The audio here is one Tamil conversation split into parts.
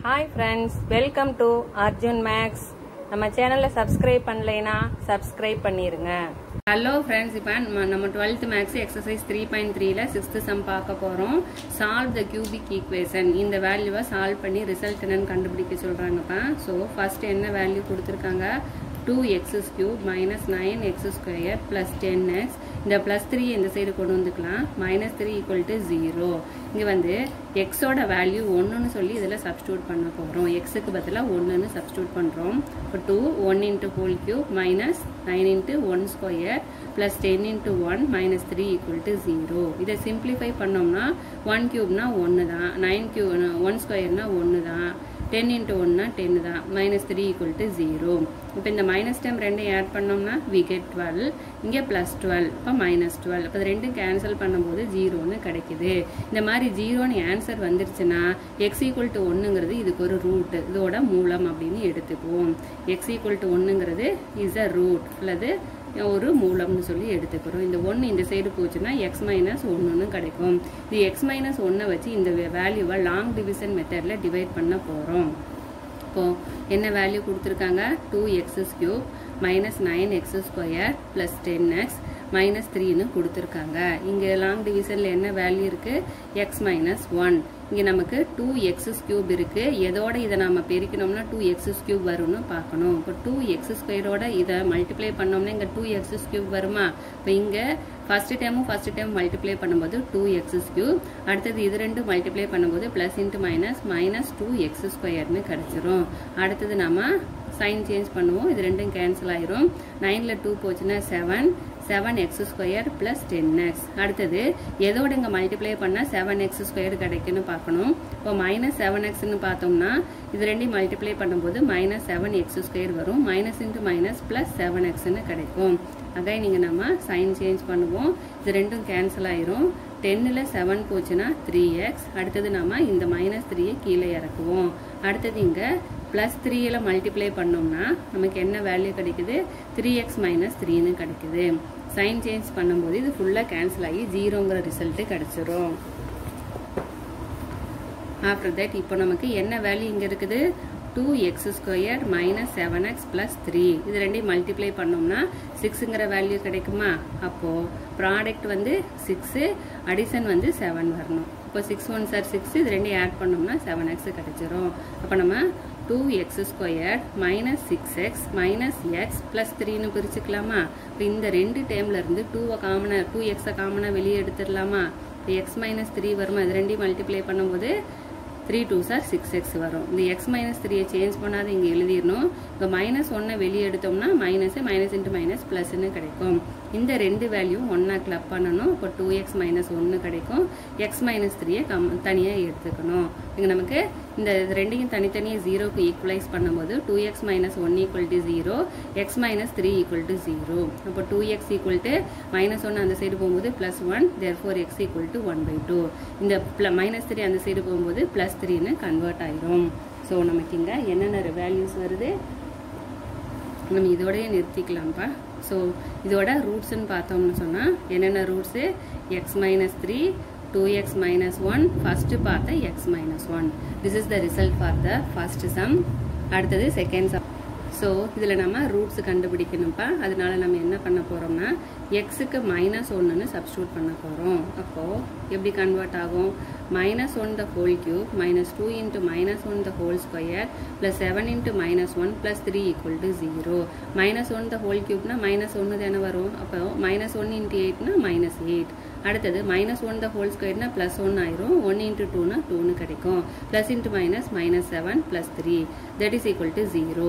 hi friends welcome to Arjun maths நம்ம சேனலை சப்ஸ்கிரைப் பண்ணலைனா சப்ஸ்கிரைப் பண்ணிருங்க ஹலோ ஃப்ரெண்ட்ஸ் இப்போ நம்ம twelfth maths exercise three point த்ரீல சிக்ஸ்த் சம் பார்க்க போகிறோம் சால்வ் த கியூபிக் ஈக்குவேஷன் இந்த வேல்யூவை சால்வ் பண்ணி ரிசல்ட் என்னன்னு கண்டுபிடிக்க சொல்கிறாங்கப்பா ஸோ ஃபர்ஸ்ட் என்ன வேல்யூ கொடுத்துருக்காங்க two x cube minus nine x square plus ten x இந்த ப்ளஸ் த்ரீ இந்த சைடு கொண்டு வந்துக்கலாம் minus three equal to zero இங்கே வந்து எக்ஸோட வேல்யூ ஒன்றுன்னு சொல்லி இதில் சப்ஸ்டியூட் பண்ண போகிறோம் எக்ஸுக்கு பதிலாக ஒன்றுன்னு சப்ஸ்டியூட் பண்ணுறோம் இப்போ two one into whole cube minus nine into one square plus ten into one minus three equal to zero இதை சிம்பிளிஃபை பண்ணோம்னா ஒன் கியூப்னா ஒன்று தான் நைன் கியூ ஒன் ஸ்கொயர்னா ஒன்று தான் டென் இன்ட்டு ஒன்னா டென் தான் minus three equal to zero இப்போ இந்த மைனஸ் டைம் ரெண்டையும் ஆட் பண்ணோம்னா வி கெட் டுவெல் இங்கே ப்ளஸ் டுவெல் இப்போ மைனஸ் டுவெல் இப்போ ரெண்டும் கேன்சல் பண்ணும்போது ஜீரோன்னு கிடைக்குது இந்த மாதிரி ஜீரோன்னு ஆன்சர் வந்துருச்சுன்னா எக்ஸ் ஈக்குவல் டு ஒன்றுங்கிறது இதுக்கு ஒரு ரூட் இதோட மூலம் அப்படின்னு எடுத்துக்குவோம் எக்ஸ் ஈக்குவல் டு ஒன்றுங்கிறது இஸ் அ ரூட் அல்லது ஒரு மூலம்னு சொல்லி எடுத்துக்கிறோம் இந்த ஒன்று இந்த சைடு போச்சுன்னா எக்ஸ் மைனஸ் ஒன்றுன்னு கிடைக்கும் இது எக்ஸ் மைனஸ் ஒன்றை வச்சு இந்த வேல்யூவை லாங் டிவிஷன் மெத்தடில் டிவைட் பண்ண போகிறோம் இப்போ என்ன வேல்யூ கொடுத்துருக்காங்க two x's cube minus nine x square plus ten x minus த்ரீன்னு கொடுத்துருக்காங்க இங்கே லாங் டிவிஷனில் என்ன வேல்யூ இருக்குது எக்ஸ் மைனஸ் ஒன் இங்கே நமக்கு டூ எக்ஸஸ் கியூப் இருக்குது எதோட இதை நம்ம பெருக்கணும்னா டூ எக்ஸஸ் கியூப் வரும்னு பார்க்கணும் இப்போ டூ எக்ஸ் ஸ்கொயரோட இதை மல்டிப்ளை பண்ணோம்னா இங்கே டூ எக்ஸஸ் கியூப் வருமா இப்போ இங்கே ஃபர்ஸ்ட் டைமும் ஃபர்ஸ்ட் டைம் மல்டிப்ளை பண்ணும்போது டூ எக்ஸஸ் கியூப் அடுத்தது இது ரெண்டும் மல்டிப்ளை பண்ணும்போது plus into minus minus two x ஸ்கொயர்னு கிடச்சிரும் அடுத்தது நம்ம சைன் சேஞ்ச் பண்ணுவோம் இது ரெண்டும் கேன்சல் ஆயிரும் நைனில் டூ போச்சுன்னா seven seven x square plus ten x அடுத்தது எதோட இங்கே மல்டிப்ளை பண்ணால் செவன் எக்ஸ் ஸ்கொயர் கிடைக்குன்னு பார்க்கணும் இப்போ மைனஸ் செவன் எக்ஸ்னு பார்த்தோம்னா இது ரெண்டையும் மல்டிப்ளை பண்ணும்போது மைனஸ் செவன் எக்ஸ் ஸ்கொயர் வரும் minus into minus plus seven எக்ஸ்னு கிடைக்கும் அதான் நீங்கள் நம்ம சைன் சேஞ்ச் பண்ணுவோம் இது ரெண்டும் கேன்சல் ஆயிரும் டென்னில் செவன் போச்சுன்னா த்ரீ எக்ஸ் அடுத்தது நம்ம இந்த மைனஸ் த்ரீயை கீழே இறக்குவோம் அடுத்தது இங்கே ப்ளஸ் த்ரீயில் மல்டிப்ளை பண்ணோம்னா நமக்கு என்ன வேல்யூ கிடைக்குது த்ரீ எக்ஸ் மைனஸ் த்ரீன்னு கிடைக்குது சைன் சேஞ்ச் பண்ணும்போது இது ஃபுல்லாக கேன்சல் ஆகி ஜீரோங்கிற ரிசல்ட்டு கிடச்சிரும் ஆஃப்டர் தட் இப்போ நமக்கு என்ன வேல்யூ இங்கே இருக்குது two x square minus seven x plus three இது ரெண்டையும் மல்டிப்ளை பண்ணோம்னா சிக்ஸுங்கிற வேல்யூ கிடைக்குமா அப்போது ப்ராடக்ட் வந்து சிக்ஸு அடிஷன் வந்து செவன் வரணும் இப்போ சிக்ஸ் ஒன் சார் சிக்ஸ் இது ரெண்டையும் ஆட் பண்ணோம்னா செவன் எக்ஸ் கிடச்சிரும் அப்போ நம்ம two x square minus six x minus x plus த்ரீன்னு பிரிச்சுக்கலாமா இப்போ இந்த ரெண்டு டேம்ல இருந்து டூவை காமனாக டூ எக்ஸை காமனாக வெளியே எடுத்துடலாமா இப்போ எக்ஸ் மைனஸ் த்ரீ வருமா இது ரெண்டையும் மல்டிப்ளை பண்ணும்போது த்ரீ டூ சார் சிக்ஸ் எக்ஸ் வரும் இந்த எக்ஸ் மைனஸ் த்ரீயை சேஞ்ச் பண்ணாத இங்கே எழுதிடணும் இப்போ மைனஸ் ஒன்னை வெளியே எடுத்தோம்னா மைனஸ் மைனஸ் இன்ட்டு மைனஸ் ப்ளஸ்ன்னு கிடைக்கும் இந்த ரெண்டு வேல்யூ ஒன்றா கிளப் பண்ணணும் இப்போ டூ எக்ஸ் மைனஸ் ஒன்று கிடைக்கும் எக்ஸ் மைனஸ் த்ரீயை கம் தனியாக எடுத்துக்கணும் இங்கே நமக்கு இந்த ரெண்டையும் தனித்தனியாக ஜீரோக்கு ஈக்குவலைஸ் பண்ணும்போது two x minus one equal to zero x minus three equal to zero அப்போ two x equal to minus one அந்த சைடு போகும்போது plus one therefore x equal to one by two இந்த மைனஸ் த்ரீ அந்த சைடு போகும்போது ப்ளஸ் த்ரீன்னு கன்வெர்ட் ஆயிரும் ஸோ நமக்கு இங்கே என்னென்ன வேல்யூஸ் வருது நம்ம இதோடய நிறுத்திக்கலாம்ப்பா ஸோ இதோட ரூட்ஸ்ன்னு பார்த்தோம்னு சொன்னால் என்னென்ன roots x minus three two x minus one first பார்த்த x minus one this is the result for the first sum அடுத்தது செகண்ட் சம் ஸோ இதில் நம்ம ரூட்ஸ் கண்டுபிடிக்கணும்ப்பா அதனால நம்ம என்ன பண்ண போகிறோம்னா எக்ஸுக்கு மைனஸ் ஒன்றுன்னு சப்ஸ்டியூட் பண்ண போகிறோம் அப்போது எப்படி கன்வெர்ட் ஆகும் minus one the whole cube minus two into minus one the whole square plus seven into minus one plus three equal to zero minus one the whole கியூப்னா மைனஸ் ஒன்று தானே வரும் அப்போ மைனஸ் ஒன் இன்ட்டு எயிட்னா மைனஸ் எயிட் அடுத்தது மைனஸ் ஒன் த ஹோல் ஸ்கொயர்னா ப்ளஸ் ஒன் ஆயிரும் ஒன் இன்ட்டு டூனா டூன்னு கிடைக்கும் plus into minus minus seven plus three that is equal to zero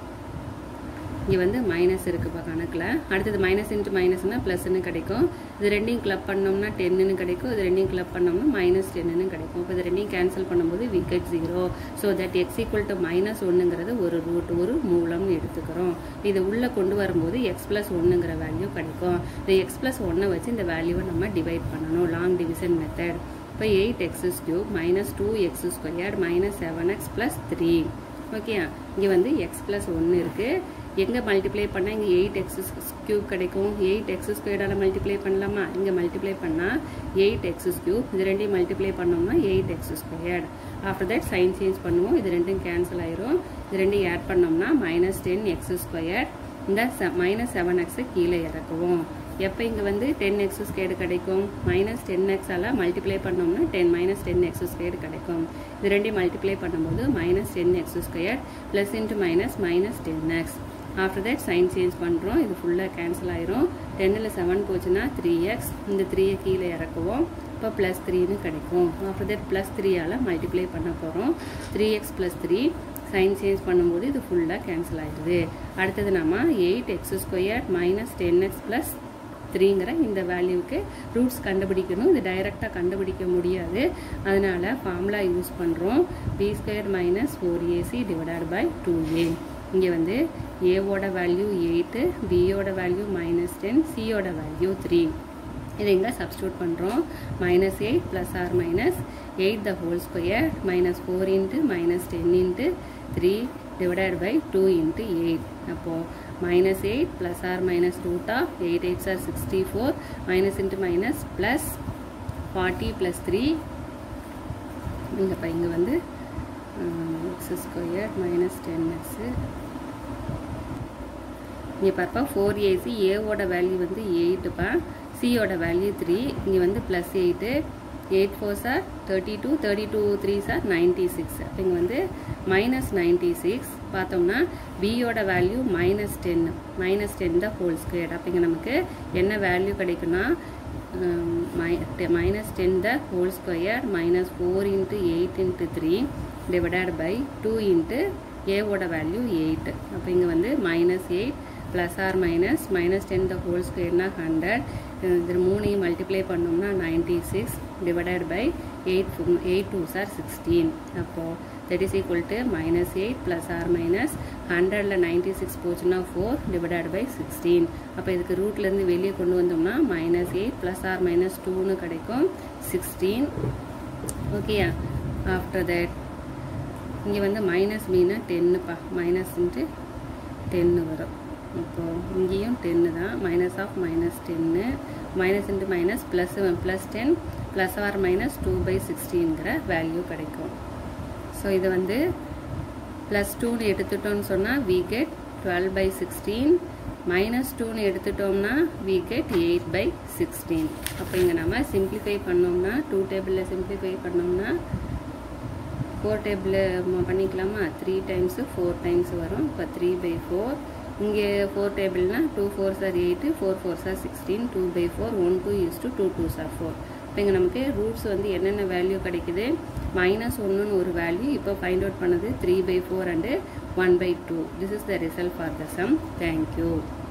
இங்கே வந்து மைனஸ் இருக்குப்பா கணக்கில் அடுத்தது மைனஸ் இன்ட்டு மைனஸ்னா ப்ளஸ்ன்னு கிடைக்கும் இது ரெண்டையும் கிளப் பண்ணோம்னா டென்னு கிடைக்கும் இது ரெண்டையும் கிளப் பண்ணோம்னா மைனஸ் டென்னு கிடைக்கும் இப்போ இது ரெண்டையும் கேன்சல் பண்ணும்போது we get zero so that x equal to minus ஒன்றுங்கிறது ஒரு ரூட் ஒரு மூலம்னு எடுத்துக்கிறோம் இது உள்ளே கொண்டு வரும்போது எக்ஸ் ப்ளஸ் ஒன்றுங்கிற வேல்யூ கிடைக்கும் இந்த எக்ஸ் ப்ளஸ் ஒன்றை வச்சு இந்த வேல்யூவை நம்ம டிவைட் பண்ணணும் லாங் டிவிஷன் மெத்தட் இப்போ eight x cube minus two x square minus seven x plus three okay இங்கே வந்து எக்ஸ் ப்ளஸ் ஒன்று இருக்குது எங்கே மல்டிப்ளை பண்ணால் இங்கே எயிட் எக்ஸ் கியூப் கிடைக்கும் எயிட் எக்ஸ் ஸ்கொயர்டால் மல்டிப்ளை பண்ணலாமா இங்கே மல்டிப்ளை பண்ணால் எயிட் எக்ஸ் கியூப் இது ரெண்டையும் மல்டிப்ளை பண்ணோம்னா eight x squared after that sign change பண்ணுவோம் இது ரெண்டும் கேன்சல் ஆயிரும் இது ரெண்டையும் ஆட் பண்ணோம்னா மைனஸ் டென் எக்ஸ் ஸ்கொயர் இந்த மைனஸ் செவன் எக்ஸை கீழே இறக்குவோம் எப்போ இங்கே வந்து டென் எக்ஸ் ஸ்கேடு கிடைக்கும் மைனஸ் டென் எக்ஸால் மல்டிப்ளை பண்ணோம்னா ten minus ten x square கிடைக்கும் இது ரெண்டையும் மல்டிப்ளை பண்ணும்போது minus ten x square plus into minus minus ten x after that sign change பண்ணுறோம் இது ஃபுல்லாக கேன்சல் ஆயிரும் டென்னில் செவன் போச்சுன்னா த்ரீ எக்ஸ் இந்த த்ரீயை கீழே இறக்குவோம் இப்போ ப்ளஸ் த்ரீன்னு கிடைக்கும் ஆஃப்டர் தட் ப்ளஸ் த்ரீயால் மல்டிப்ளை பண்ண போகிறோம் three x plus three sign change பண்ணும்போது இது ஃபுல்லாக கேன்சல் ஆயிடுது அடுத்தது நம்ம eight x square minus ten x plus த்ரீங்கிற இந்த வேல்யூவுக்கு ரூட்ஸ் கண்டுபிடிக்கணும் இது டைரெக்டாக கண்டுபிடிக்க முடியாது அதனால் ஃபார்முலா யூஸ் பண்ணுறோம் b square minus four ac divided by two a இங்கே வந்து ஏவோட வேல்யூ எயிட்டு பியோட வேல்யூ மைனஸ் டென் சியோட வேல்யூ த்ரீ இதை இங்கே சப்ஸ்டியூட் பண்ணுறோம் minus eight plus or minus eight the whole square minus four into minus ten into three divided by two into eight அப்போது minus eight plus or minus root of eight eights or sixty four minus into minus plus forty plus three இங்கேப்பா இங்கே வந்து x square minus ten x இங்கே பார்ப்பா ஃபோர் ஏசி ஏவோட வேல்யூ வந்து எயிட்டுப்பா சியோட வேல்யூ த்ரீ இங்கே வந்து ப்ளஸ் எயிட்டு எயிட் ஃபோர் சார் thirty two thirty two three சார் நைன்ட்டி சிக்ஸ் அப்போ இங்கே வந்து மைனஸ் நைன்ட்டி சிக்ஸ் பார்த்தோம்னா பியோட value minus ten minus ten the whole square அப்போ இங்கே நமக்கு என்ன வேல்யூ கிடைக்குன்னா minus ten the whole square minus four into eight into three divided by two into ஏவோட வேல்யூ எயிட் அப்போ இங்கே வந்து minus eight plus or minus minus ten the whole ஸ்கொயர்னா hundred இது மூணையும் மல்டிப்ளை பண்ணோம்னா ninety six divided by eight eight two சார் சிக்ஸ்டீன் அப்போது that is equal to minus eight plus or minus ஹண்ட்ரடில் நைன்ட்டி சிக்ஸ் போச்சுன்னா ஃபோர் டிவைடட் பை சிக்ஸ்டீன் அப்போ இதுக்கு ரூட்லேருந்து வெளியே கொண்டு வந்தோம்னா minus eight plus or minus டூன்னு கிடைக்கும் சிக்ஸ்டீன் ஓகேயா ஆஃப்டர் தட் இங்கே வந்து மைனஸ் மீனா டென்னுப்பா மைனஸ்ன்ட்டு டென்னு வரும் இப்போது இங்கேயும் டென்னு தான் மைனஸ் ஆஃப் மைனஸ் டென்னு minus into minus plus plus ten plus or minus two by சிக்ஸ்டீன்கிற வேல்யூ கிடைக்கும் ஸோ இதை வந்து ப்ளஸ் டூன்னு எடுத்துட்டோம்னு சொன்னால் we get twelve by sixteen minus டூன்னு எடுத்துட்டோம்னா we get eight by sixteen அப்போ இங்கே நம்ம சிம்ப்ளிஃபை பண்ணோம்னா டூ டேபிளில் சிம்ப்ளிஃபை பண்ணோம்னா ஃபோர் டேபிளில் பண்ணிக்கலாமா த்ரீ டைம்ஸு ஃபோர் டைம்ஸ் வரும் இப்போ த்ரீ பை ஃபோர் இங்கே ஃபோர் டேபிள்னால் டூ ஃபோர் சார் எயிட்டு ஃபோர் ஃபோர் சார் sixteen two by four one two use to two two சார் ஃபோர் இப்போ இங்கே நமக்கு ரூட்ஸ் வந்து என்னென்ன வேல்யூ கிடைக்குது மைனஸ் ஒன்றுன்னு ஒரு வேல்யூ இப்போ ஃபைண்ட் அவுட் பண்ணது three by four and one by two this is the result for the sum thank you